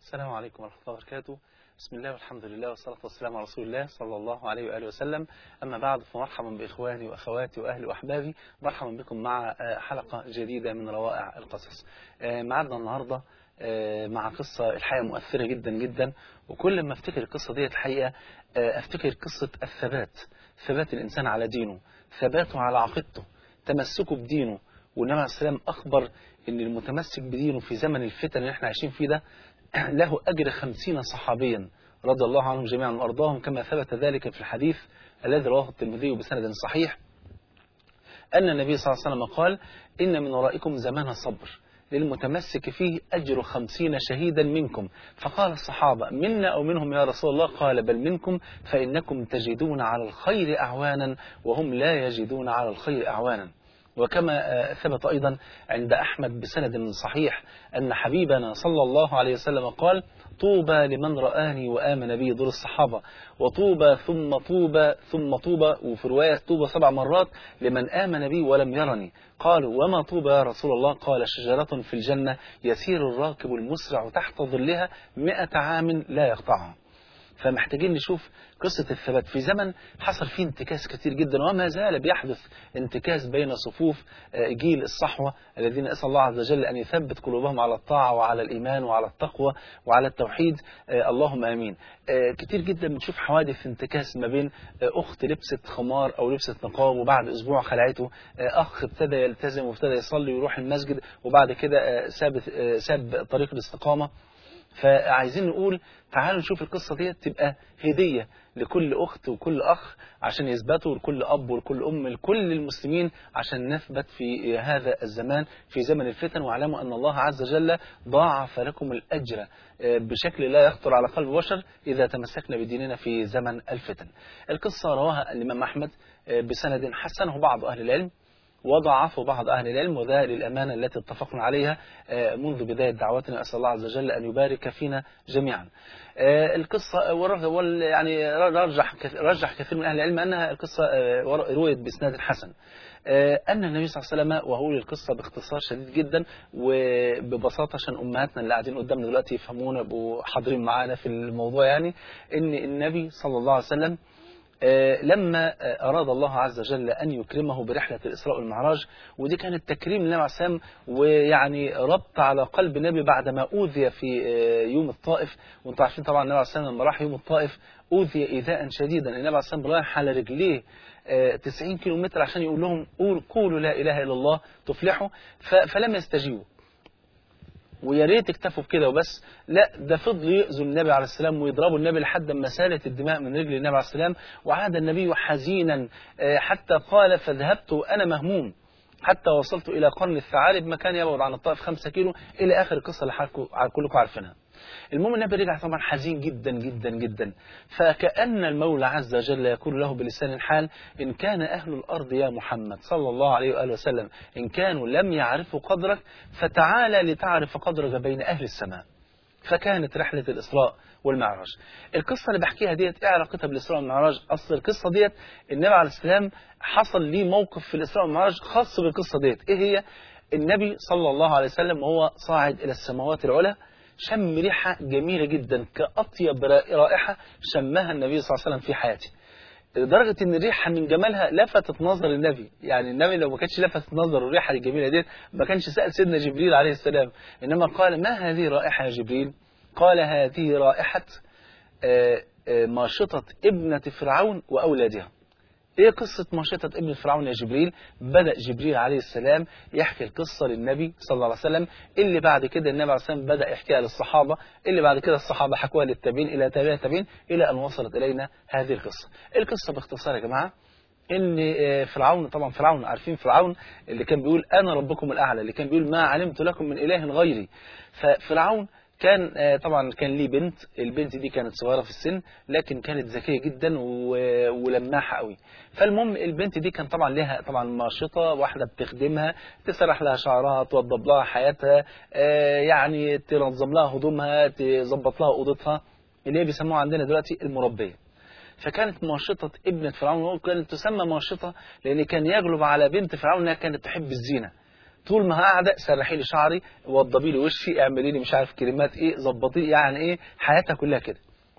السلام عليكم ورحمة الله وبركاته بسم الله والحمد لله والصلاة والسلام على رسول الله صلى الله عليه وآله وسلم أما بعد فمرحبا بإخواني وأخواتي وأهلي وأحبابي مرحبا بكم مع حلقة جديدة من روائع القصص معنا النهاردة مع قصة الحقيقة مؤثرة جدا جدا وكل ما افتكر القصة دي الحقيقة افتكر قصة الثبات ثبات الإنسان على دينه ثباته على عقيدته تمسكه بدينه والنبي عليه السلام أخبر أن المتمسك بدينه في زمن الفتن اللي احنا عايشين فيه ده له أجر خمسين صحابيا رضي الله عنهم جميعا وأرضاهم كما ثبت ذلك في الحديث الذي رواه الترمذي بسند صحيح أن النبي صلى الله عليه وسلم قال إن من ورائكم زمان صبر للمتمسك فيه أجر خمسين شهيدا منكم فقال الصحابة منا أو منهم يا رسول الله قال بل منكم فإنكم تجدون على الخير أعوانا وهم لا يجدون على الخير أعوانا وكما ثبت أيضا عند أحمد بسند صحيح أن حبيبنا صلى الله عليه وسلم قال طوبى لمن رآني وآمن بي دور الصحابة وطوبى ثم طوبى ثم طوبى وفي رواية طوبى سبع مرات لمن آمن بي ولم يرني قالوا وما طوبى يا رسول الله قال شجرة في الجنة يسير الراكب المسرع تحت ظلها مئة عام لا يقطعها فمحتاجين نشوف قصة الثبات في زمن حصل فيه انتكاس كتير جدا وما زال بيحدث انتكاس بين صفوف جيل الصحوة الذين أسأل الله عز وجل أن يثبت قلوبهم على الطاعة وعلى الإيمان وعلى التقوى وعلى التوحيد اللهم آمين كتير جدا بنشوف حوادث انتكاس ما بين أخت لبست خمار أو لبست نقاب وبعد أسبوع خلعته أخ ابتدى يلتزم وابتدى يصلي ويروح المسجد وبعد كده ساب ساب طريق الاستقامة فعايزين نقول تعالوا نشوف القصة دي تبقى هدية لكل أخت وكل أخ عشان يثبتوا لكل أب ولكل أم لكل المسلمين عشان نثبت في هذا الزمان في زمن الفتن واعلموا أن الله عز وجل ضاعف لكم الأجر بشكل لا يخطر على قلب بشر إذا تمسكنا بديننا في زمن الفتن القصة رواها الإمام أحمد بسند حسنه بعض أهل العلم وضعفه بعض أهل العلم وده للأمانة التي اتفقنا عليها منذ بداية دعوتنا أسأل الله عز وجل أن يبارك فينا جميعا القصة يعني رجح رجح كثير من أهل العلم أنها القصة رويت بإسناد حسن أن النبي صلى الله عليه وسلم وهقول القصة باختصار شديد جدا وببساطة عشان أمهاتنا اللي قاعدين قدامنا دلوقتي يفهمونا وحاضرين معانا في الموضوع يعني إن النبي صلى الله عليه وسلم لما أراد الله عز وجل أن يكرمه برحلة الإسراء والمعراج ودي كانت تكريم للنبي عليه السلام ويعني ربط على قلب النبي بعدما أوذي في يوم الطائف وانتم عارفين طبعا النبي عليه السلام لما راح يوم الطائف أوذي إيذاء شديدا النبي عليه السلام رايح على رجليه 90 كيلو متر عشان يقول لهم قول قولوا لا إله إلا الله تفلحوا فلم يستجيبوا ويا ريت اكتفوا بكده وبس لا ده فضلوا يؤذوا النبي عليه السلام ويضربوا النبي لحد ما سالت الدماء من رجل النبي عليه السلام وعاد النبي حزينا حتى قال فذهبت وانا مهموم حتى وصلت الى قرن الثعالب مكان يبعد عن الطائف 5 كيلو الى اخر القصه اللي كلكم عارفينها المهم النبي رجع طبعا حزين جدا جدا جدا فكأن المولى عز وجل يقول له بلسان الحال إن كان أهل الأرض يا محمد صلى الله عليه وآله وسلم إن كانوا لم يعرفوا قدرك فتعالى لتعرف قدرك بين أهل السماء فكانت رحلة الإسراء والمعراج القصة اللي بحكيها ديت ايه علاقتها بالإسراء والمعراج أصل القصة ديت النبي عليه السلام حصل ليه موقف في الإسراء والمعراج خاص بالقصة ديت ايه هي النبي صلى الله عليه وسلم وهو صاعد إلى السماوات العلى شم ريحة جميلة جدا كأطيب رائحة شمها النبي صلى الله عليه وسلم في حياته لدرجة ان الريحة من جمالها لفتت نظر النبي يعني النبي لو ما كانش لفتت نظر الريحة الجميلة ديت ما كانش سأل سيدنا جبريل عليه السلام إنما قال ما هذه رائحة يا جبريل قال هذه رائحة ماشطة ابنة فرعون وأولادها ايه قصة ماشطة ابن فرعون يا جبريل بدأ جبريل عليه السلام يحكي القصة للنبي صلى الله عليه وسلم اللي بعد كده النبي عليه السلام بدأ يحكيها للصحابة اللي بعد كده الصحابة حكوها للتابعين إلى تابعين التابعين إلى أن وصلت إلينا هذه القصة القصة باختصار يا جماعة ان فرعون طبعا فرعون عارفين فرعون اللي كان بيقول انا ربكم الاعلى اللي كان بيقول ما علمت لكم من اله غيري ففرعون كان طبعا كان ليه بنت البنت دي كانت صغيرة في السن لكن كانت ذكية جدا ولماحة قوي فالمهم البنت دي كان طبعا لها طبعا ماشطة واحدة بتخدمها تسرح لها شعرها توضب لها حياتها يعني تنظم لها هدومها تظبط لها اوضتها اللي هي بيسموها عندنا دلوقتي المربية فكانت ماشطة ابنة فرعون وكانت تسمى ماشطة لأن كان يغلب على بنت فرعون أنها كانت تحب الزينة طول ما قاعده سرحي لي شعري وضبي لي وشي اعملي لي مش عارف كلمات ايه ظبطي يعني ايه حياتها كلها كده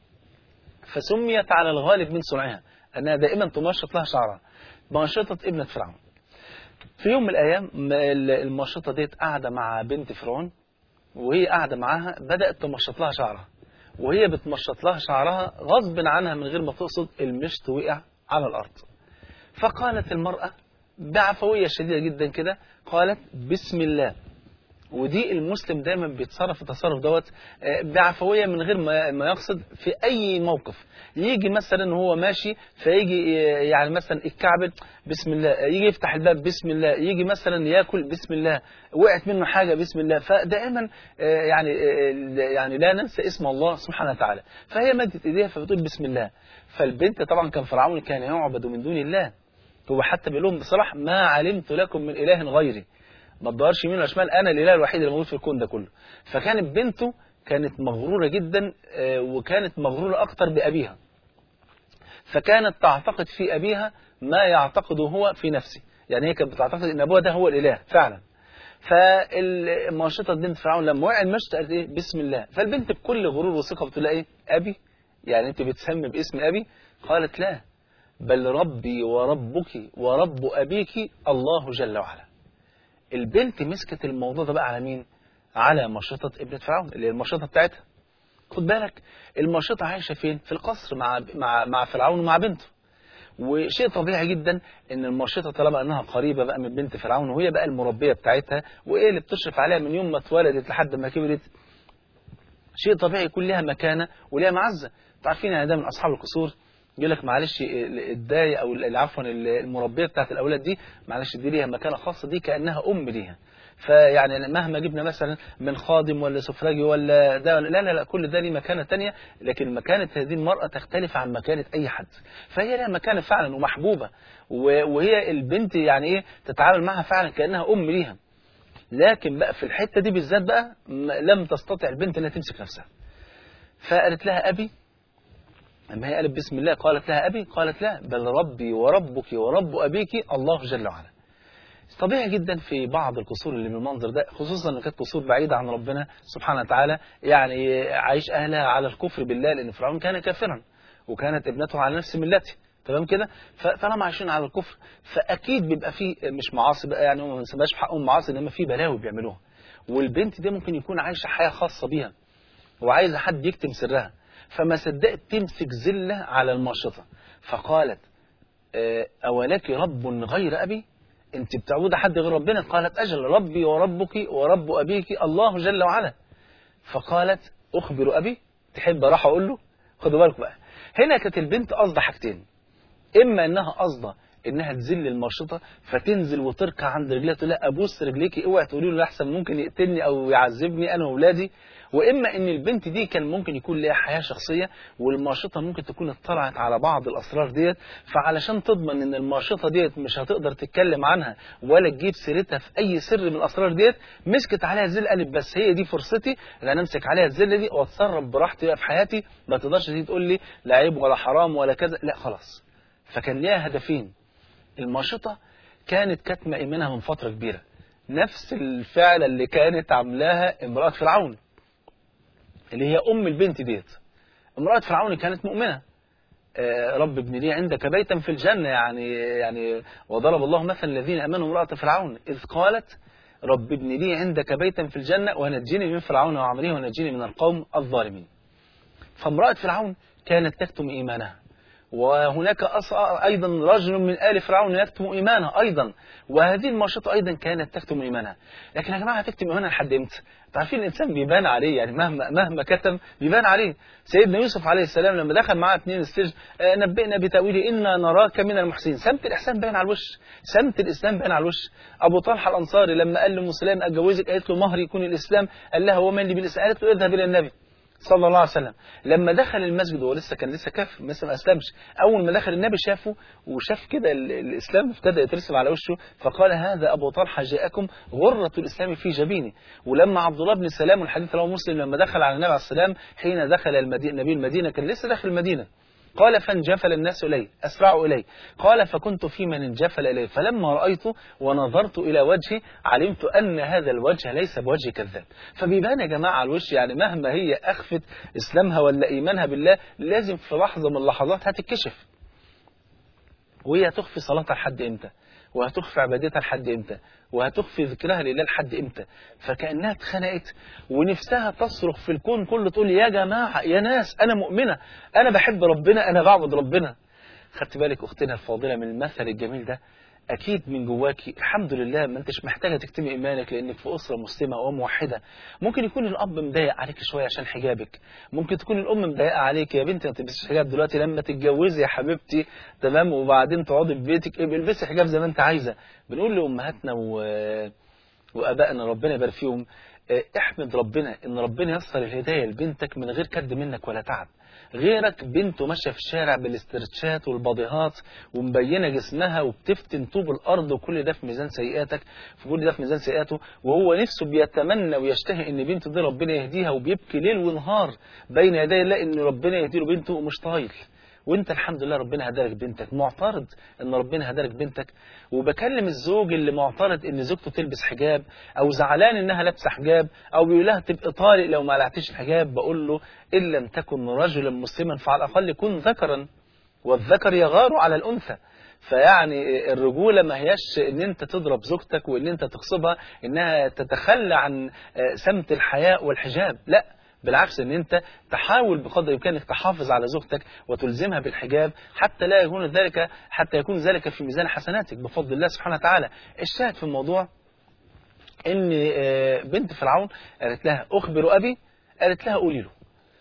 فسميت على الغالب من صنعها انها دائما تمشط لها شعرها ماشطه ابنه فرعون في يوم من الايام الماشطه ديت قاعده مع بنت فرعون وهي قاعده معاها بدات تمشط لها شعرها وهي بتمشط لها شعرها غصب عنها من غير ما تقصد المشط وقع على الارض فقالت المراه بعفويه شديده جدا كده قالت بسم الله ودي المسلم دايما بيتصرف التصرف دوت بعفويه من غير ما يقصد في اي موقف يجي مثلا هو ماشي فيجي يعني مثلا الكعب بسم الله يجي يفتح الباب بسم الله يجي مثلا ياكل بسم الله وقعت منه حاجه بسم الله فدائما يعني يعني لا ننسى اسم الله سبحانه وتعالى فهي مدت ايديها فبتقول بسم الله فالبنت طبعا كان فرعون كان يعبد من دون الله هو حتى بيقول لهم بصراحه ما علمت لكم من اله غيري ما تدورش يمين ولا شمال انا الاله الوحيد اللي موجود في الكون ده كله فكانت بنته كانت مغروره جدا وكانت مغروره اكتر بابيها فكانت تعتقد في ابيها ما يعتقده هو في نفسه يعني هي كانت بتعتقد ان ابوها ده هو الاله فعلا فالماشطه بنت فرعون لما وقع المشط قالت ايه بسم الله فالبنت بكل غرور وثقه بتقول ايه ابي يعني انت بتسمي باسم ابي قالت لا بل ربي وربك ورب ابيك الله جل وعلا البنت مسكت الموضوع ده بقى على مين على مشطة ابنة فرعون اللي هي المشطة بتاعتها خد بالك المشطة عايشة فين في القصر مع مع مع فرعون ومع بنته وشيء طبيعي جدا ان المشطة طالما انها قريبة بقى من بنت فرعون وهي بقى المربية بتاعتها وايه اللي بتشرف عليها من يوم ما اتولدت لحد ما كبرت شيء طبيعي يكون لها مكانة ولها معزة عارفين يعني ده من اصحاب القصور يقول لك معلش الداية او عفوا المربيه بتاعت الاولاد دي معلش دي ليها مكانه خاصه دي كانها ام ليها فيعني مهما جبنا مثلا من خادم ولا سفراجي ولا ده لا لا لا كل ده ليه مكانه ثانيه لكن مكانه هذه المراه تختلف عن مكانه اي حد فهي لها مكانه فعلا ومحبوبه وهي البنت يعني ايه تتعامل معها فعلا كانها ام ليها لكن بقى في الحته دي بالذات بقى لم تستطع البنت انها تمسك نفسها فقالت لها ابي لما هي قالت بسم الله قالت لها أبي قالت لا بل ربي وربك ورب أبيك الله جل وعلا طبيعي جدا في بعض القصور اللي بالمنظر ده خصوصا ان كانت قصور بعيدة عن ربنا سبحانه وتعالى يعني عايش أهلها على الكفر بالله لأن فرعون كان كافرا وكانت ابنته على نفس ملته تمام كده فطالما عايشين على الكفر فاكيد بيبقى فيه مش معاصي بقى يعني ما نسميهاش في حقهم معاصي انما في بلاوي بيعملوها والبنت دي ممكن يكون عايشه حياه خاصه بيها وعايزه حد يكتم سرها فما صدقت تمسك زلة على الماشطة فقالت أولك رب غير أبي أنت بتعبد حد غير ربنا قالت أجل ربي وربك ورب أبيك الله جل وعلا فقالت أخبر أبي تحب راح أقول له خدوا بالكم بقى هنا كانت البنت قصد حاجتين إما إنها قصده انها تذل الماشطه فتنزل وتركع عند رجليها تقول لها ابوس رجليكي اوعي تقولي له احسن ممكن يقتلني او يعذبني انا واولادي واما ان البنت دي كان ممكن يكون ليها حياه شخصيه والماشطه ممكن تكون اطلعت على بعض الاسرار ديت فعلشان تضمن ان الماشطه ديت مش هتقدر تتكلم عنها ولا تجيب سيرتها في اي سر من الاسرار ديت مسكت عليها زل قالت بس هي دي فرصتي ان انا امسك عليها الزله دي واتصرف براحتي بقى في حياتي ما تقدرش تيجي تقول لي لا عيب ولا حرام ولا كذا لا خلاص فكان ليها هدفين الماشطة كانت كاتمة إيمانها من فترة كبيرة نفس الفعل اللي كانت عاملاها امرأة فرعون اللي هي أم البنت ديت امرأة فرعون كانت مؤمنة آه رب ابن لي عندك بيتا في الجنة يعني يعني وضرب الله مثلا الذين أمنوا امرأة فرعون إذ قالت رب ابن لي عندك بيتا في الجنة ونجني من فرعون وعمله ونجني من القوم الظالمين فامرأة فرعون كانت تكتم إيمانها وهناك أيضا رجل من آل فرعون يكتم إيمانه أيضا وهذه الماشطة أيضا كانت تكتم إيمانها لكن يا جماعة تكتم إيمانها لحد إمتى تعرفين الإنسان بيبان عليه يعني مهما مهما كتم بيبان عليه سيدنا يوسف عليه السلام لما دخل معاه اثنين السجن نبئنا بتأويله إنا نراك من المحسنين سمت الإحسان باين على الوش سمت الإسلام باين على الوش أبو طلحة الأنصاري لما قال لأم سلام أتجوزك قالت له مهر يكون الإسلام قال لها ومن لي بالإسلام قالت له اذهب إلى النبي صلى الله عليه وسلم لما دخل المسجد هو لسه كان لسه كافر لسه ما اسلمش اول ما دخل النبي شافه وشاف كده الاسلام ابتدى يترسم على وشه فقال هذا ابو طلحه جاءكم غره الاسلام في جبينه ولما عبد الله بن سلام الحديث رواه مسلم لما دخل على النبي عليه السلام حين دخل المدينه النبي المدينه كان لسه داخل المدينه قال فانجفل الناس إلي أسرعوا إلي قال فكنت في من انجفل إلي فلما رأيت ونظرت إلى وجهي علمت أن هذا الوجه ليس بوجه كذاب فبيبان يا جماعة على الوش يعني مهما هي أخفت إسلامها ولا إيمانها بالله لازم في لحظة من اللحظات هتتكشف وهي هتخفي صلاتها لحد إمتى وهتخفي عبادتها لحد إمتى وهتخفي ذكرها لله لحد إمتى فكأنها اتخنقت ونفسها تصرخ في الكون كله تقول يا جماعة يا ناس أنا مؤمنة أنا بحب ربنا أنا بعبد ربنا خدت بالك أختنا الفاضلة من المثل الجميل ده أكيد من جواكي الحمد لله ما أنتش محتاجة تكتمي إيمانك لأنك في أسرة مسلمة وموحدة ممكن يكون الأب مضايق عليك شوية عشان حجابك ممكن تكون الأم مضايقة عليك يا بنتي ما تلبسيش حجاب دلوقتي لما تتجوزي يا حبيبتي تمام وبعدين تقعدي في بيتك إيه البسي حجاب زي ما أنت عايزة بنقول لأمهاتنا و... وآبائنا ربنا يبارك فيهم اه، احمد ربنا ان ربنا يسر الهدايه لبنتك من غير كد منك ولا تعب غيرك بنته ماشيه في الشارع بالاسترتشات والبضيهات ومبينه جسمها وبتفتن طوب الارض وكل ده في ميزان سيئاتك في كل ده في ميزان سيئاته وهو نفسه بيتمنى ويشتهي ان بنته دي ربنا يهديها وبيبكي ليل ونهار بين يدي الله ان ربنا يهدي له بنته ومش طايل وانت الحمد لله ربنا هدالك بنتك معترض ان ربنا هدالك بنتك وبكلم الزوج اللي معترض ان زوجته تلبس حجاب او زعلان انها لابسه حجاب او بيقول لها تبقى طارق لو ما قلعتيش الحجاب بقول له ان لم تكن رجلا مسلما فعلى الاقل كن ذكرا والذكر يغار على الانثى فيعني الرجوله ما هياش ان انت تضرب زوجتك وان انت تغصبها انها تتخلى عن سمت الحياء والحجاب لا بالعكس ان انت تحاول بقدر امكانك تحافظ على زوجتك وتلزمها بالحجاب حتى لا يكون ذلك حتى يكون ذلك في ميزان حسناتك بفضل الله سبحانه وتعالى الشاهد في الموضوع ان بنت فرعون قالت لها اخبر ابي قالت لها قولي له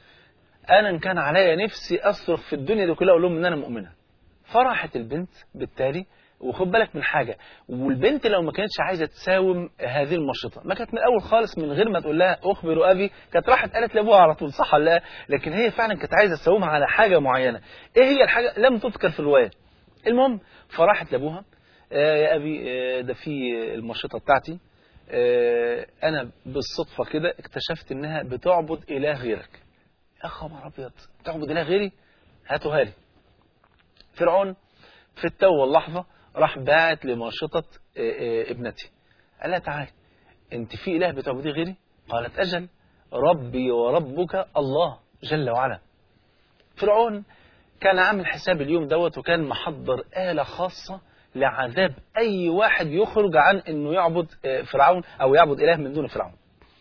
انا ان كان عليا نفسي اصرخ في الدنيا دي كلها اقول لهم ان انا مؤمنه فرحت البنت بالتالي وخد بالك من حاجة والبنت لو ما كانتش عايزة تساوم هذه المشرطة ما كانت من الأول خالص من غير ما تقول لها أخبر أبي كانت راحت قالت لأبوها على طول صح ولا لا لكن هي فعلا كانت عايزة تساومها على حاجة معينة إيه هي الحاجة لم تذكر في الرواية المهم فراحت لأبوها آه يا أبي آه ده في المشرطة بتاعتي آه أنا بالصدفة كده اكتشفت إنها بتعبد إله غيرك يا خبر أبيض تعبد إله غيري هاتوها لي فرعون في التو واللحظة راح باعت لماشطة ابنتي قال لها تعالي انت في اله بتعبديه غيري قالت اجل ربي وربك الله جل وعلا فرعون كان عامل حساب اليوم دوت وكان محضر آلة خاصة لعذاب أي واحد يخرج عن أنه يعبد فرعون أو يعبد إله من دون فرعون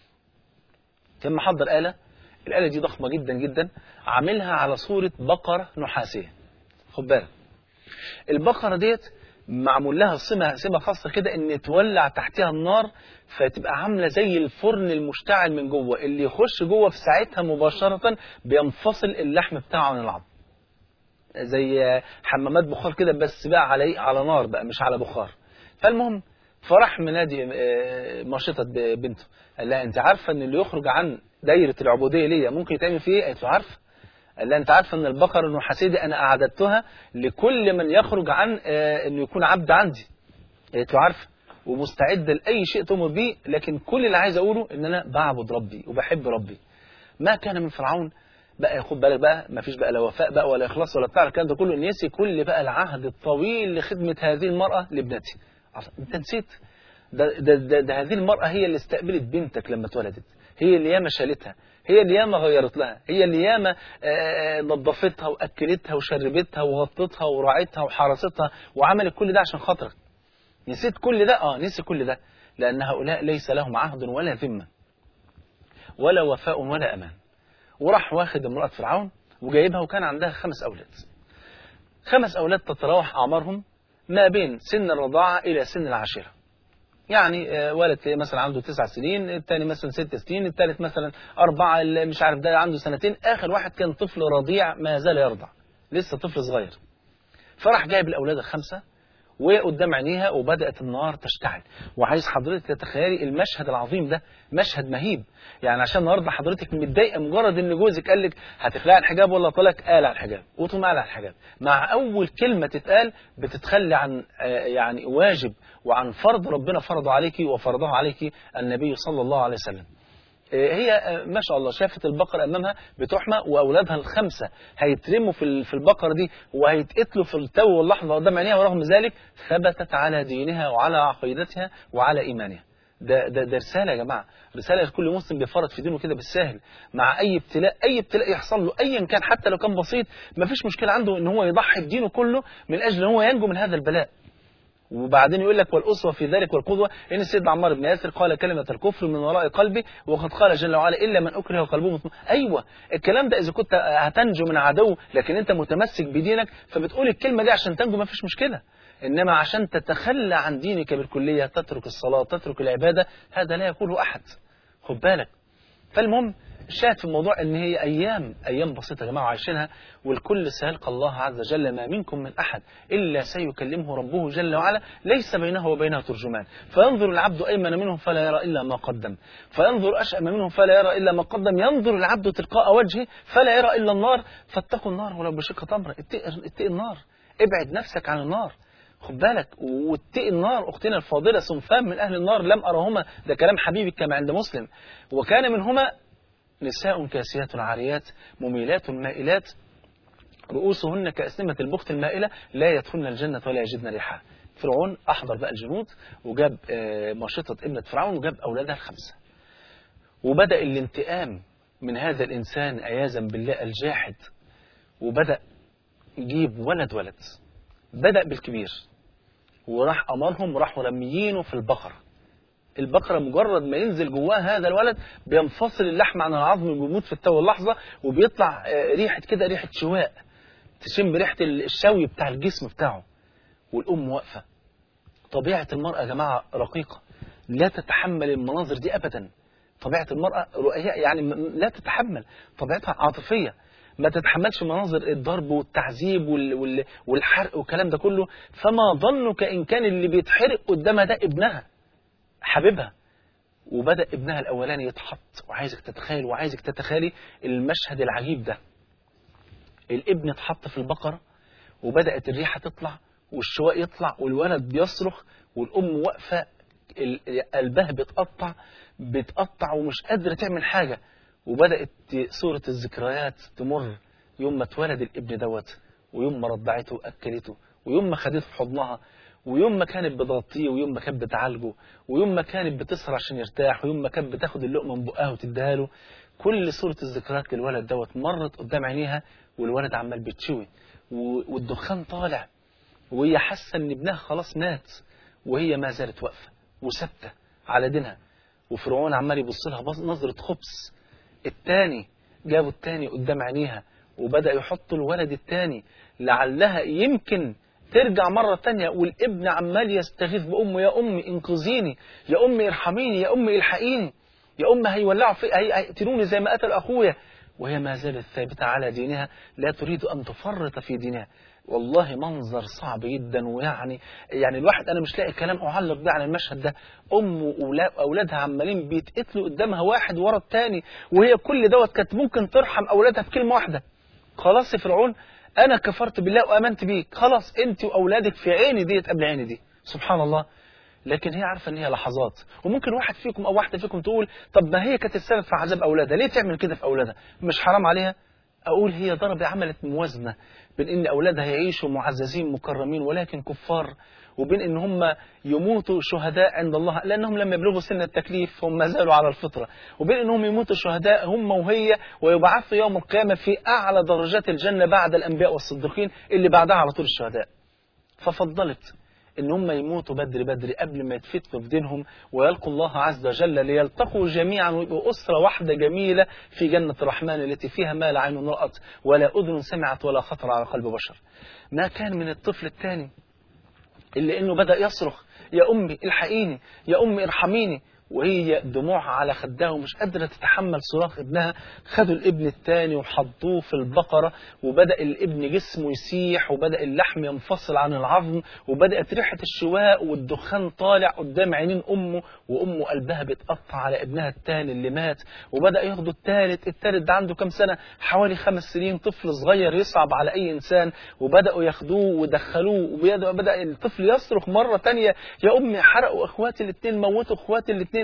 كان محضر آلة الآلة دي ضخمة جدا جدا عاملها على صورة بقرة نحاسية خد بالك البقرة ديت معمول لها سمة سمة خاصة كده ان تولع تحتها النار فتبقى عاملة زي الفرن المشتعل من جوه اللي يخش جوه في ساعتها مباشرة بينفصل اللحم بتاعه عن العظم زي حمامات بخار كده بس بقى على على نار بقى مش على بخار فالمهم فراح منادي مشطة بنته قال لها انت عارفة ان اللي يخرج عن دايرة العبودية ليا ممكن يتعمل فيه ايه؟ قالت له عارفة قال لها انت عارفه ان البقره النحاسيه دي انا اعددتها لكل من يخرج عن آه انه يكون عبد عندي قالت له عارفه ومستعده لاي شيء تؤمر بيه لكن كل اللي عايز اقوله ان انا بعبد ربي وبحب ربي ما كان من فرعون بقى خد بالك بقى ما فيش بقى لا وفاء بقى ولا اخلاص ولا بتاع الكلام ده كله نسي كل بقى العهد الطويل لخدمه هذه المراه لابنتي انت نسيت ده, ده, ده, ده هذه المراه هي اللي استقبلت بنتك لما اتولدت هي اللي ياما شالتها هي اللي ياما غيرت لها هي اللي ياما نظفتها واكلتها وشربتها وغطتها وراعتها وحرستها وعملت كل ده عشان خاطرك نسيت كل ده اه نسي كل ده لان هؤلاء ليس لهم عهد ولا ذمه ولا وفاء ولا امان وراح واخد امراه فرعون وجايبها وكان عندها خمس اولاد خمس اولاد تتراوح اعمارهم ما بين سن الرضاعه الى سن العاشره يعني ولد مثلا عنده تسع سنين الثاني مثلا ست سنين الثالث مثلا أربعة مش عارف ده عنده سنتين آخر واحد كان طفل رضيع ما زال يرضع لسه طفل صغير فراح جايب الأولاد الخمسة وقدام عينيها وبدأت النار تشتعل وعايز حضرتك تتخيلي المشهد العظيم ده مشهد مهيب يعني عشان النهارده حضرتك متضايقه مجرد ان جوزك قال لك هتخلعي الحجاب ولا طلق قال على الحجاب وتقوم قال على الحجاب مع اول كلمه تتقال بتتخلي عن يعني واجب وعن فرض ربنا فرضه عليك وفرضه عليك النبي صلى الله عليه وسلم هي ما شاء الله شافت البقرة أمامها بتحمى وأولادها الخمسة هيترموا في في البقرة دي وهيتقتلوا في التو واللحظة قدام عينيها ورغم ذلك ثبتت على دينها وعلى عقيدتها وعلى إيمانها ده, ده, ده رسالة يا جماعة رسالة لكل مسلم بيفرط في دينه كده بالساهل مع أي ابتلاء أي ابتلاء يحصل له أيا كان حتى لو كان بسيط ما فيش مشكلة عنده إن هو يضحي بدينه كله من أجل إن هو ينجو من هذا البلاء وبعدين يقول لك والأسوة في ذلك والقدوة إن سيدنا عمار بن ياسر قال كلمة الكفر من وراء قلبي وقد قال جل وعلا إلا من أكره وقلبه مطمئن أيوة الكلام ده إذا كنت هتنجو من عدو لكن أنت متمسك بدينك فبتقول الكلمة دي عشان تنجو ما فيش مشكلة إنما عشان تتخلى عن دينك بالكلية تترك الصلاة تترك العبادة هذا لا يقوله أحد خد بالك فالمهم الشاهد في الموضوع ان هي ايام ايام بسيطه يا جماعه عايشينها والكل سيلقى الله عز وجل ما منكم من احد الا سيكلمه ربه جل وعلا ليس بينه وبينه ترجمان فينظر العبد ايمن منه فلا يرى الا ما قدم فينظر اشأم منه فلا يرى الا ما قدم ينظر العبد تلقاء وجهه فلا يرى الا النار فاتقوا النار ولو بشق تمره اتقي النار ابعد نفسك عن النار خد بالك واتقي النار اختنا الفاضله صنفان من اهل النار لم ارهما ده كلام حبيبي كما عند مسلم وكان منهما نساء كاسيات عاريات مميلات مائلات رؤوسهن كأسنمة البخت المائلة لا يدخلن الجنة ولا يجدن ريحها فرعون أحضر بقى الجنود وجاب مشطة ابنة فرعون وجاب أولادها الخمسة وبدأ الانتقام من هذا الإنسان عياذا بالله الجاحد وبدأ يجيب ولد ولد بدأ بالكبير وراح أمرهم وراحوا رميينه في البقرة البقرة مجرد ما ينزل جواها هذا الولد بينفصل اللحم عن العظم وبيموت في التو اللحظة وبيطلع ريحة كده ريحة شواء تشم ريحة الشوي بتاع الجسم بتاعه والأم واقفة طبيعة المرأة يا جماعة رقيقة لا تتحمل المناظر دي أبدا طبيعة المرأة يعني لا تتحمل طبيعتها عاطفية ما تتحملش مناظر الضرب والتعذيب والحرق والكلام ده كله فما ظنك إن كان اللي بيتحرق قدامها ده ابنها حبيبها وبدأ ابنها الأولاني يتحط وعايزك تتخيل وعايزك تتخيلي المشهد العجيب ده الابن اتحط في البقرة وبدأت الريحة تطلع والشواء يطلع والولد بيصرخ والأم واقفة قلبها بتقطع بتقطع ومش قادرة تعمل حاجة وبدأت صورة الذكريات تمر يوم ما اتولد الابن دوت ويوم ما رضعته وأكلته ويوم ما خدته في حضنها ويوم ما كانت بتغطيه ويوم ما كانت بتعالجه ويوم ما كانت بتسهر عشان يرتاح ويوم ما كانت بتاخد اللقمه من بقها وتديها له كل صورة الذكريات للولد دوت مرت قدام عينيها والولد عمال بتشوي والدخان طالع وهي حاسة ان ابنها خلاص مات وهي ما زالت واقفة وثابتة على دينها وفرعون عمال يبص لها نظرة خبز التاني جابوا التاني قدام عينيها وبدأ يحط الولد التاني لعلها يمكن ترجع مرة تانية والابن عمال يستغيث بأمه يا أمي انقذيني يا أمي ارحميني يا أمي الحقيني يا أمي هيولعوا في هيقتلوني زي ما قتل أخويا وهي ما زالت ثابتة على دينها لا تريد أن تفرط في دينها والله منظر صعب جدا ويعني يعني الواحد انا مش لاقي كلام اعلق بيه على المشهد ده ام واولادها عمالين بيتقتلوا قدامها واحد ورا الثاني وهي كل دوت كانت ممكن ترحم اولادها بكلمه واحده خلاص يا فرعون انا كفرت بالله وامنت بيك خلاص انت واولادك في عيني ديت قبل عيني دي سبحان الله لكن هي عارفه ان هي لحظات وممكن واحد فيكم او واحده فيكم تقول طب ما هي كانت السبب في عذاب اولادها ليه تعمل كده في اولادها مش حرام عليها اقول هي ضرب عملت موازنه بين ان اولادها يعيشوا معززين مكرمين ولكن كفار وبين ان هم يموتوا شهداء عند الله لانهم لم يبلغوا سن التكليف هم ما زالوا على الفطره وبين انهم يموتوا شهداء هم وهي ويبعثوا يوم القيامه في اعلى درجات الجنه بعد الانبياء والصديقين اللي بعدها على طول الشهداء ففضلت ان هم يموتوا بدري بدري قبل ما يتفتنوا في دينهم ويلقوا الله عز وجل ليلتقوا جميعا ويبقوا أسرة واحدة جميلة في جنة الرحمن التي فيها ما لا عين رأت ولا أذن سمعت ولا خطر على قلب بشر ما كان من الطفل الثاني اللي انه بدأ يصرخ يا أمي الحقيني يا أمي ارحميني وهي دموعها على خدها ومش قادرة تتحمل صراخ ابنها خدوا الابن الثاني وحطوه في البقرة وبدأ الابن جسمه يسيح وبدأ اللحم ينفصل عن العظم وبدأت ريحة الشواء والدخان طالع قدام عينين أمه وأمه قلبها بيتقطع على ابنها الثاني اللي مات وبدأ ياخدوا الثالث الثالث ده عنده كام سنة حوالي خمس سنين طفل صغير يصعب على أي إنسان وبدأوا ياخدوه ودخلوه وبدأ الطفل يصرخ مرة تانية يا أمي حرقوا إخواتي الاثنين موتوا إخواتي الاثنين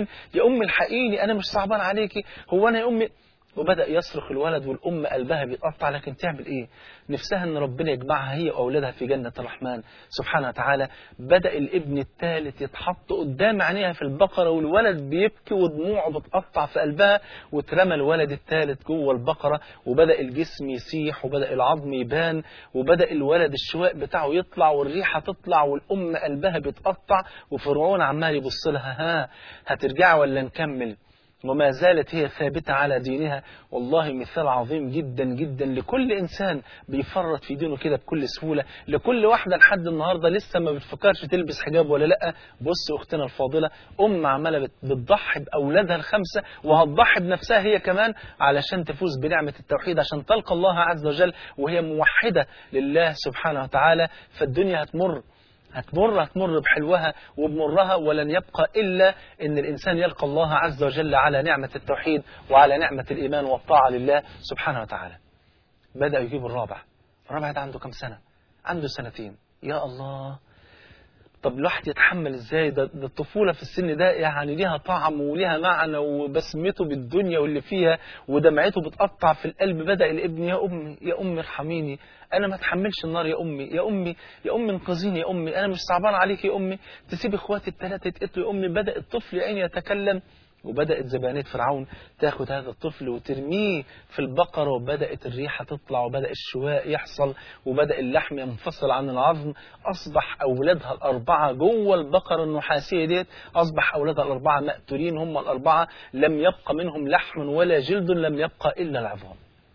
فين يا أمي الحقيني أنا مش صعبان عليكي هو أنا يا أمي وبدأ يصرخ الولد والأم قلبها بيتقطع لكن تعمل إيه نفسها أن ربنا يجمعها هي وأولادها في جنة الرحمن سبحانه وتعالى بدأ الابن الثالث يتحط قدام عينيها في البقرة والولد بيبكي ودموعه بتقطع في قلبها واترمى الولد الثالث جوه البقرة وبدأ الجسم يسيح وبدأ العظم يبان وبدأ الولد الشواء بتاعه يطلع والريحة تطلع والأم قلبها بيتقطع وفرعون عمال يبص لها ها هترجعي ولا نكمل وما زالت هي ثابتة على دينها والله مثال عظيم جدا جدا لكل إنسان بيفرط في دينه كده بكل سهولة لكل واحدة لحد النهاردة لسه ما بتفكرش تلبس حجاب ولا لأ بص أختنا الفاضلة أم عمالة بت- بتضحي بأولادها الخمسة وهتضحي بنفسها هي كمان علشان تفوز بنعمة التوحيد عشان تلقى الله عز وجل وهي موحدة لله سبحانه وتعالى فالدنيا هتمر هتمر هتمر بحلوها وبمرها ولن يبقى إلا أن الإنسان يلقى الله عز وجل على نعمة التوحيد وعلى نعمة الإيمان والطاعة لله سبحانه وتعالى بدأ يجيب الرابع الرابع ده عنده كم سنة عنده سنتين يا الله طب الواحد يتحمل ازاي ده, ده الطفولة في السن ده يعني ليها طعم وليها معنى وبسمته بالدنيا واللي فيها ودمعته بتقطع في القلب بدأ الابن يا أمي يا أمي ارحميني أنا ما اتحملش النار يا أمي يا أمي يا أمي انقذيني يا أمي أنا مش صعبان عليك يا أمي تسيب إخواتي الثلاثة يتقتلوا يا أمي بدأ الطفل يا عيني يتكلم وبدأت زبانية فرعون تاخد هذا الطفل وترميه في البقرة وبدأت الريحة تطلع وبدأ الشواء يحصل وبدأ اللحم ينفصل عن العظم أصبح أولادها الأربعة جوه البقرة النحاسية ديت أصبح أولادها الأربعة مقتولين هم الأربعة لم يبقى منهم لحم ولا جلد لم يبقى إلا العظام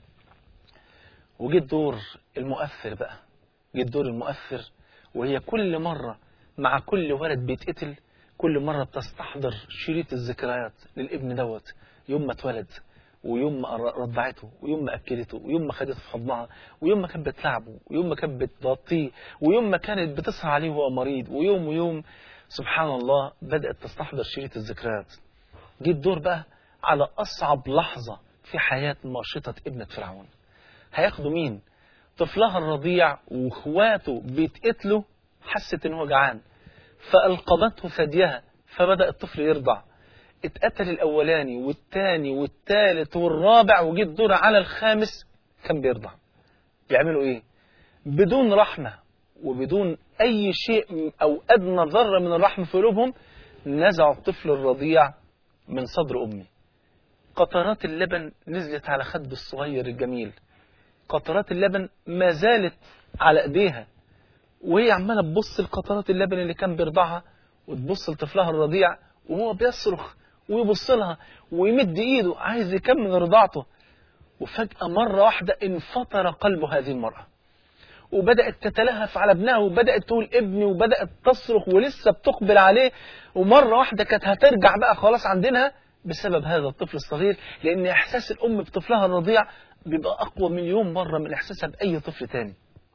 وجه الدور المؤثر بقى جه الدور المؤثر وهي كل مرة مع كل ولد بيتقتل كل مرة بتستحضر شريط الذكريات للابن دوت يوم ما اتولد ويوم ما رضعته ويوم ما أكلته ويوم ما خدته في حضنها ويوم ما كانت بتلعبه ويوم ما كانت بتغطيه ويوم ما كانت بتسهر عليه وهو مريض ويوم ويوم سبحان الله بدأت تستحضر شريط الذكريات جه الدور بقى على أصعب لحظة في حياة ماشطة ابنة فرعون هياخدوا مين طفلها الرضيع واخواته بيتقتلوا حست ان هو جعان فألقمته ثديها فبدأ الطفل يرضع اتقتل الأولاني والثاني والثالث والرابع وجه الدور على الخامس كان بيرضع بيعملوا ايه بدون رحمة وبدون أي شيء أو أدنى ذرة من الرحمة في قلوبهم نزعوا الطفل الرضيع من صدر أمي قطرات اللبن نزلت على خد الصغير الجميل قطرات اللبن ما زالت على ايديها وهي عماله تبص لقطرات اللبن اللي كان بيرضعها وتبص لطفلها الرضيع وهو بيصرخ ويبص لها ويمد ايده عايز يكمل رضاعته وفجأة مرة واحدة انفطر قلب هذه المرأة وبدأت تتلهف على ابنها وبدأت تقول ابني وبدأت تصرخ ولسه بتقبل عليه ومرة واحدة كانت هترجع بقى خلاص عندنا بسبب هذا الطفل الصغير لأن إحساس الأم بطفلها الرضيع بيبقى أقوى مليون مرة من إحساسها بأي طفل تاني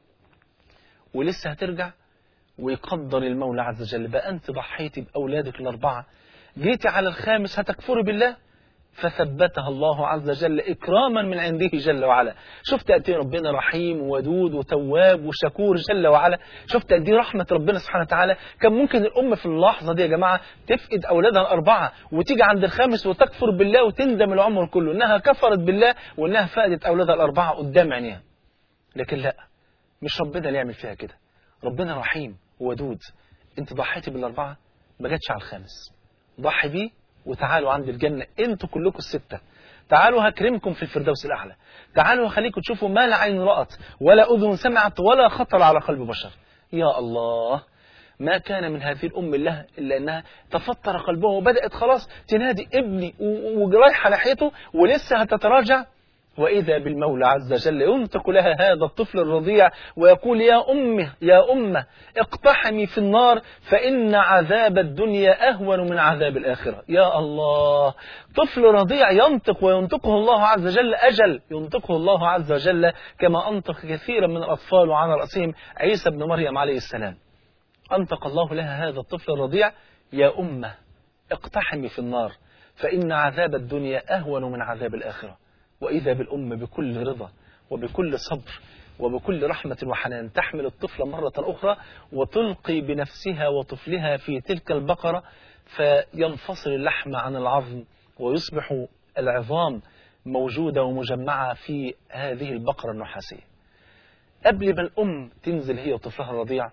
ولسه هترجع ويقدر المولى عز وجل بقى أنت ضحيتي بأولادك الأربعة جيتي على الخامس هتكفري بالله فثبتها الله عز وجل إكراما من عنده جل وعلا شفت قد ايه ربنا رحيم ودود وتواب وشكور جل وعلا شفت قد ايه رحمة ربنا سبحانه وتعالى كان ممكن الأم في اللحظة دي يا جماعة تفقد أولادها الأربعة وتيجي عند الخامس وتكفر بالله وتندم العمر كله إنها كفرت بالله وإنها فقدت أولادها الأربعة قدام عينيها لكن لا مش ربنا اللي يعمل فيها كده ربنا رحيم ودود انت ضحيتي بالأربعة ما جاتش على الخامس ضحي بيه وتعالوا عند الجنة انتوا كلكم الستة تعالوا هكرمكم في الفردوس الأعلى تعالوا هخليكم تشوفوا ما لا عين رأت ولا أذن سمعت ولا خطر على قلب بشر يا الله ما كان من هذه الأم الله إلا أنها تفطر قلبها وبدأت خلاص تنادي ابني ورايحة ناحيته ولسه هتتراجع وإذا بالمولى عز وجل ينطق لها هذا الطفل الرضيع ويقول يا أمه يا أمه اقتحمي في النار فإن عذاب الدنيا أهون من عذاب الآخرة يا الله طفل رضيع ينطق وينطقه الله عز وجل أجل ينطقه الله عز وجل كما أنطق كثيرا من الأطفال وعلى رأسهم عيسى بن مريم عليه السلام أنطق الله لها هذا الطفل الرضيع يا أمه اقتحمي في النار فإن عذاب الدنيا أهون من عذاب الآخرة وإذا بالأم بكل رضا وبكل صبر وبكل رحمة وحنان تحمل الطفل مرة أخرى وتلقي بنفسها وطفلها في تلك البقرة فينفصل اللحم عن العظم ويصبح العظام موجودة ومجمعة في هذه البقرة النحاسية قبل ما الأم تنزل هي وطفلها الرضيع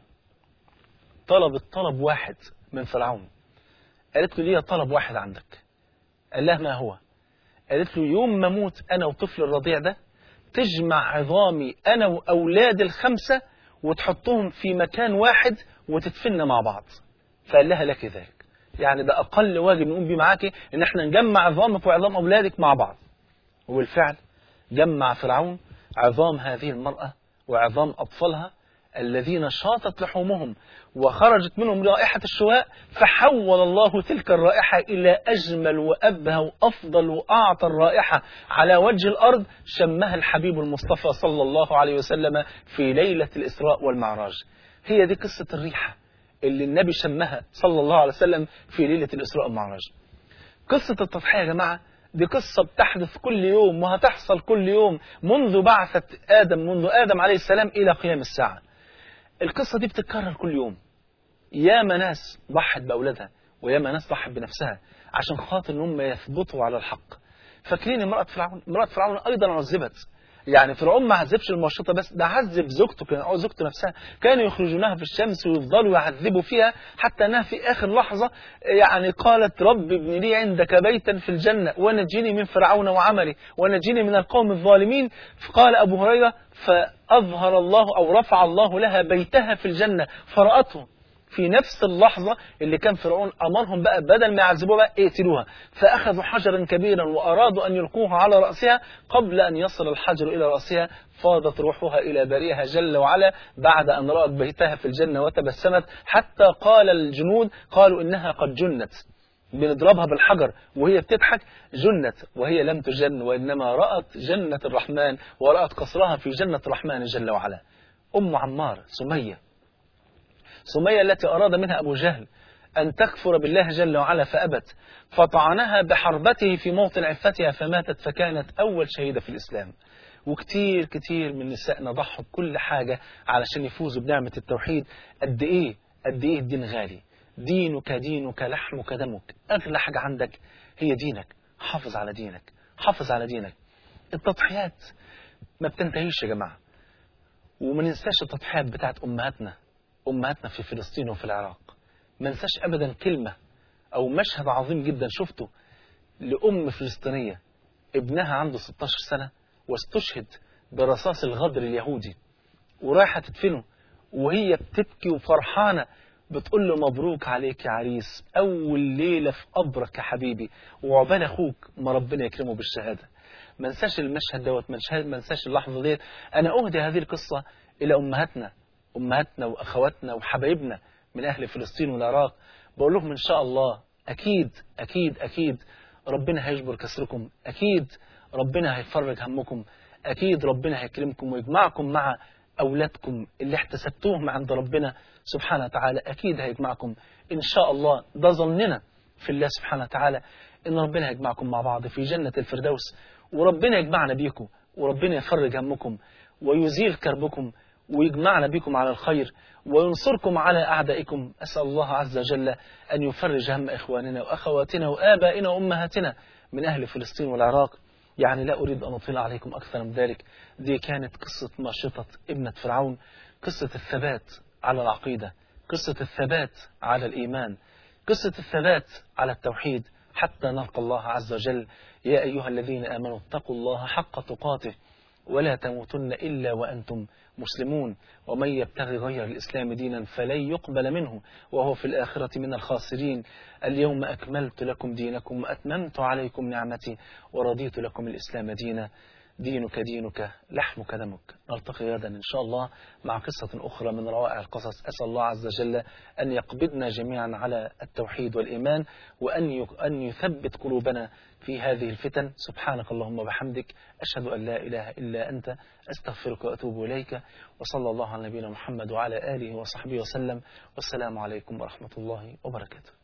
طلبت طلب واحد من فرعون قالت له ليه طلب واحد عندك قال لها ما هو قالت له يوم ما اموت انا وطفل الرضيع ده تجمع عظامي انا واولاد الخمسه وتحطهم في مكان واحد وتدفننا مع بعض فقال لها لك ذلك يعني ده اقل واجب نقوم بيه معاكي ان احنا نجمع عظامك وعظام اولادك مع بعض وبالفعل جمع فرعون عظام هذه المراه وعظام اطفالها الذين شاطت لحومهم وخرجت منهم رائحة الشواء فحول الله تلك الرائحة إلى أجمل وأبهى وأفضل وأعطى الرائحة على وجه الأرض شمها الحبيب المصطفى صلى الله عليه وسلم في ليلة الإسراء والمعراج هي دي قصة الريحة اللي النبي شمها صلى الله عليه وسلم في ليلة الإسراء والمعراج قصة التضحية يا جماعة دي قصة بتحدث كل يوم وهتحصل كل يوم منذ بعثة آدم منذ آدم عليه السلام إلى قيام الساعة القصة دي بتتكرر كل يوم ياما ناس ضحت بأولادها وياما ناس ضحت بنفسها عشان خاطر ان هم يثبتوا على الحق فاكرين امرأة فرعون امرأة فرعون أيضا عذبت يعني فرعون ما عذبش المرشطة بس ده عذب زوجته كان أو زوجته نفسها كانوا يخرجونها في الشمس ويفضلوا يعذبوا فيها حتى أنها في آخر لحظة يعني قالت رب ابن لي عندك بيتا في الجنة ونجيني من فرعون وعمله ونجيني من القوم الظالمين فقال أبو هريرة فأظهر الله أو رفع الله لها بيتها في الجنة فرأته في نفس اللحظة اللي كان فرعون أمرهم بقى بدل ما يعذبوها بقى اقتلوها فأخذوا حجرا كبيرا وأرادوا أن يلقوها على رأسها قبل أن يصل الحجر إلى رأسها فاضت روحها إلى بريها جل وعلا بعد أن رأت بيتها في الجنة وتبسمت حتى قال الجنود قالوا إنها قد جنت بنضربها بالحجر وهي بتضحك جنت وهي لم تجن وإنما رأت جنة الرحمن ورأت قصرها في جنة الرحمن جل وعلا أم عمار سمية سمية التي أراد منها أبو جهل أن تكفر بالله جل وعلا فأبت فطعنها بحربته في موطن عفتها فماتت فكانت أول شهيدة في الإسلام وكتير كتير من نسائنا ضحوا بكل حاجة علشان يفوزوا بنعمة التوحيد قد إيه قد إيه الدين غالي دينك دينك لحمك دمك أغلى حاجة عندك هي دينك حافظ على دينك حافظ على دينك التضحيات ما بتنتهيش يا جماعة وما ننساش التضحيات بتاعت أمهاتنا أمهاتنا في فلسطين وفي العراق ما ننساش أبدا كلمة أو مشهد عظيم جدا شفته لأم فلسطينية ابنها عنده 16 سنة واستشهد برصاص الغدر اليهودي ورايحة تدفنه وهي بتبكي وفرحانة بتقول له مبروك عليك يا عريس أول ليلة في قبرك يا حبيبي وعقبال أخوك ما ربنا يكرمه بالشهادة ما انساش المشهد دوت ما انساش اللحظة ديت أنا أهدي هذه القصة إلى أمهاتنا أمهاتنا وأخواتنا وحبايبنا من أهل فلسطين والعراق بقول لهم إن شاء الله أكيد أكيد أكيد ربنا هيجبر كسركم أكيد ربنا هيفرج همكم أكيد ربنا هيكرمكم ويجمعكم مع أولادكم اللي احتسبتوهم عند ربنا سبحانه وتعالى أكيد هيجمعكم إن شاء الله ده ظننا في الله سبحانه وتعالى إن ربنا هيجمعكم مع بعض في جنة الفردوس وربنا يجمعنا بيكم وربنا يفرج همكم ويزيل كربكم ويجمعنا بكم على الخير وينصركم على أعدائكم أسأل الله عز وجل أن يفرج هم إخواننا وأخواتنا وآبائنا وأمهاتنا من أهل فلسطين والعراق يعني لا أريد أن أطيل عليكم أكثر من ذلك دي كانت قصة ماشطة ابنة فرعون قصة الثبات على العقيدة قصة الثبات على الإيمان قصة الثبات على التوحيد حتى نلقى الله عز وجل يا أيها الذين آمنوا اتقوا الله حق تقاته ولا تموتن إلا وأنتم مسلمون ومن يبتغي غير الإسلام دينا فلن يقبل منه وهو في الآخرة من الخاسرين اليوم أكملت لكم دينكم وأتممت عليكم نعمتي ورضيت لكم الإسلام دينا دينك دينك لحمك دمك نلتقي غدا إن شاء الله مع قصة أخرى من روائع القصص أسأل الله عز وجل أن يقبضنا جميعا على التوحيد والإيمان وأن أن يثبت قلوبنا في هذه الفتن سبحانك اللهم وبحمدك أشهد أن لا إله إلا أنت أستغفرك وأتوب إليك وصلى الله على نبينا محمد وعلى آله وصحبه وسلم والسلام عليكم ورحمة الله وبركاته